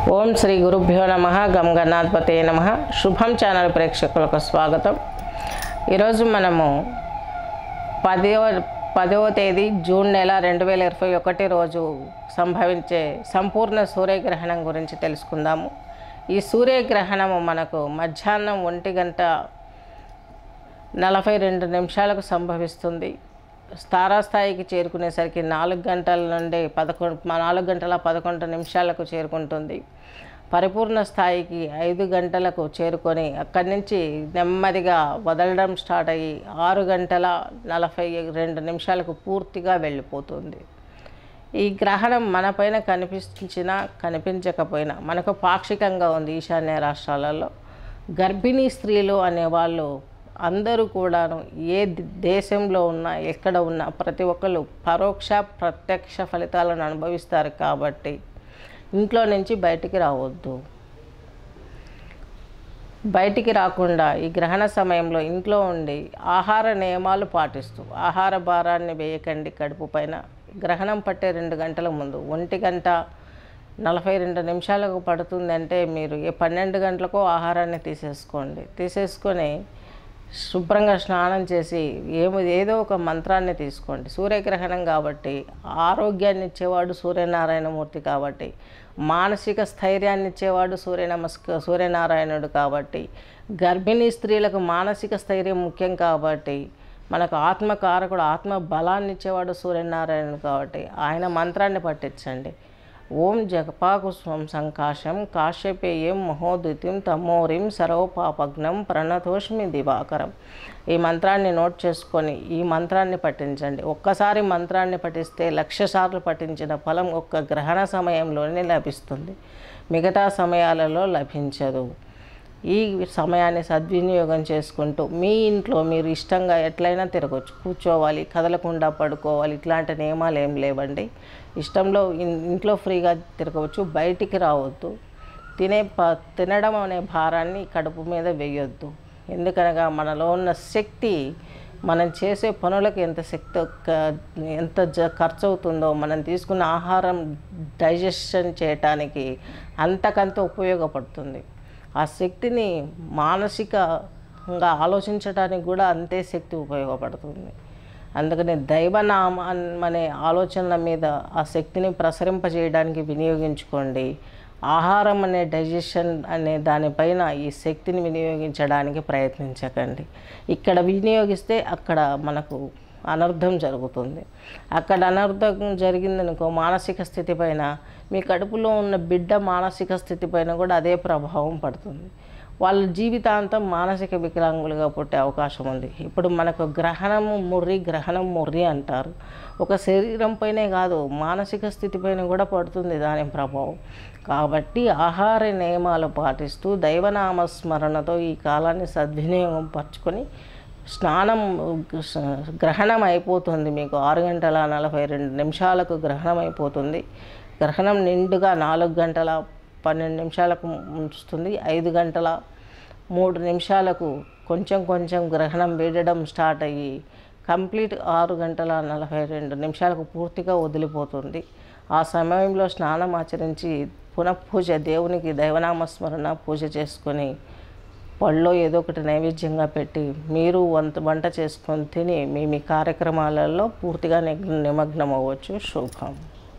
ఓం శ్రీ గురుభ్యో నమ గం గణాధిపతే నమ శుభం ఛానల్ ప్రేక్షకులకు స్వాగతం ఈరోజు మనము పదవ పదవ తేదీ జూన్ నెల రెండు వేల ఇరవై ఒకటి రోజు సంభవించే సంపూర్ణ సూర్యగ్రహణం గురించి తెలుసుకుందాము ఈ సూర్యగ్రహణము మనకు మధ్యాహ్నం ఒంటి గంట నలభై రెండు నిమిషాలకు సంభవిస్తుంది తారాస్థాయికి చేరుకునేసరికి నాలుగు గంటల నుండి పదకొండు నాలుగు గంటల పదకొండు నిమిషాలకు చేరుకుంటుంది పరిపూర్ణ స్థాయికి ఐదు గంటలకు చేరుకొని అక్కడి నుంచి నెమ్మదిగా వదలడం స్టార్ట్ అయ్యి ఆరు గంటల నలభై రెండు నిమిషాలకు పూర్తిగా వెళ్ళిపోతుంది ఈ గ్రహణం మనపైన కనిపించినా కనిపించకపోయినా మనకు పాక్షికంగా ఉంది ఈశాన్య రాష్ట్రాలలో గర్భిణీ స్త్రీలు అనేవాళ్ళు అందరూ కూడాను ఏ ద- దేశంలో ఉన్నా ఎక్కడ ఉన్నా ప్రతి ఒక్కరు పరోక్ష ప్రత్యక్ష ఫలితాలను అనుభవిస్తారు కాబట్టి ఇంట్లో నుంచి బయటికి రావద్దు బయటికి రాకుండా ఈ గ్రహణ సమయంలో ఇంట్లో ఉండి ఆహార నియమాలు పాటిస్తూ ఆహార భారాన్ని వేయకండి కడుపు పైన గ్రహణం పట్టే రెండు గంటల ముందు ఒంటి గంట నలభై రెండు నిమిషాలకు పడుతుందంటే మీరు ఏ పన్నెండు గంటలకో ఆహారాన్ని తీసేసుకోండి తీసేసుకొని శుభ్రంగా స్నానం చేసి ఏమో ఏదో ఒక మంత్రాన్ని తీసుకోండి సూర్యగ్రహణం కాబట్టి ఆరోగ్యాన్ని ఇచ్చేవాడు సూర్యనారాయణమూర్తి కాబట్టి మానసిక స్థైర్యాన్ని ఇచ్చేవాడు సూర్య నమస్క సూర్యనారాయణుడు కాబట్టి గర్భిణీ స్త్రీలకు మానసిక స్థైర్యం ముఖ్యం కాబట్టి మనకు ఆత్మకారకుడు ఆత్మ బలాన్ని ఇచ్చేవాడు సూర్యనారాయణుడు కాబట్టి ఆయన మంత్రాన్ని పట్టించండి ఓం జగపాకు స్వం సంకాశం కాశ్యపేయం మహోదితిం తమోరిం సర్వపాపగ్నం ప్రణతోష్మి దివాకరం ఈ మంత్రాన్ని నోట్ చేసుకొని ఈ మంత్రాన్ని పఠించండి ఒక్కసారి మంత్రాన్ని పఠిస్తే లక్ష సార్లు పఠించిన ఫలం ఒక్క గ్రహణ సమయంలోనే లభిస్తుంది మిగతా సమయాలలో లభించదు ఈ సమయాన్ని సద్వినియోగం చేసుకుంటూ మీ ఇంట్లో మీరు ఇష్టంగా ఎట్లయినా తిరగచ్చు కూర్చోవాలి కదలకుండా పడుకోవాలి ఇట్లాంటి నియమాలు ఏం లేవండి ఇష్టంలో ఇన్- ఇంట్లో ఫ్రీగా తిరగవచ్చు బయటికి రావద్దు తినే ప తినడం అనే భారాన్ని కడుపు మీద వేయొద్దు ఎందుకనగా మనలో ఉన్న శక్తి మనం చేసే పనులకు ఎంత శక్తి క- ఎంత జ ఖర్చు అవుతుందో మనం తీసుకున్న ఆహారం డైజెషన్ చేయటానికి అంతకంత ఉపయోగపడుతుంది ఆ శక్తిని మానసికంగా ఆలోచించడానికి కూడా అంతే శక్తి ఉపయోగపడుతుంది అందుకని దైవనామ అనే ఆలోచనల మీద ఆ శక్తిని ప్రసరింపజేయడానికి వినియోగించుకోండి ఆహారం అనే డైజెషన్ అనే దానిపైన ఈ శక్తిని వినియోగించడానికి ప్రయత్నించకండి ఇక్కడ వినియోగిస్తే అక్కడ మనకు అనర్థం జరుగుతుంది అక్కడ అనర్థం జరిగిందనుకో మానసిక స్థితి పైన మీ కడుపులో ఉన్న బిడ్డ మానసిక స్థితి పైన కూడా అదే ప్రభావం పడుతుంది వాళ్ళ జీవితాంతం మానసిక వికలాంగులుగా పుట్టే అవకాశం ఉంది ఇప్పుడు మనకు గ్రహణము ముర్రి గ్రహణం ముర్రి అంటారు ఒక శరీరం పైనే కాదు మానసిక స్థితి పైన కూడా పడుతుంది దాని ప్రభావం కాబట్టి ఆహార నియమాలు పాటిస్తూ దైవనామ స్మరణతో ఈ కాలాన్ని సద్వినియోగం పరచుకొని స్నానం గ్రహణం అయిపోతుంది మీకు ఆరు గంటల నలభై రెండు నిమిషాలకు గ్రహణం అయిపోతుంది గ్రహణం నిండుగా నాలుగు గంటల పన్నెండు నిమిషాలకు ఉంచుతుంది ఐదు గంటల మూడు నిమిషాలకు కొంచెం కొంచెం గ్రహణం వీడడం స్టార్ట్ అయ్యి కంప్లీట్ ఆరు గంటల నలభై రెండు నిమిషాలకు పూర్తిగా వదిలిపోతుంది ఆ సమయంలో స్నానం ఆచరించి పునఃపూజ దేవునికి దైవనామస్మరణ పూజ చేసుకొని పళ్ళో ఏదో ఒకటి నైవేద్యంగా పెట్టి మీరు వంత వంట చేసుకొని తిని మీ మీ కార్యక్రమాలలో పూర్తిగా నిగ్- నిమగ్నం అవ్వచ్చు శుభం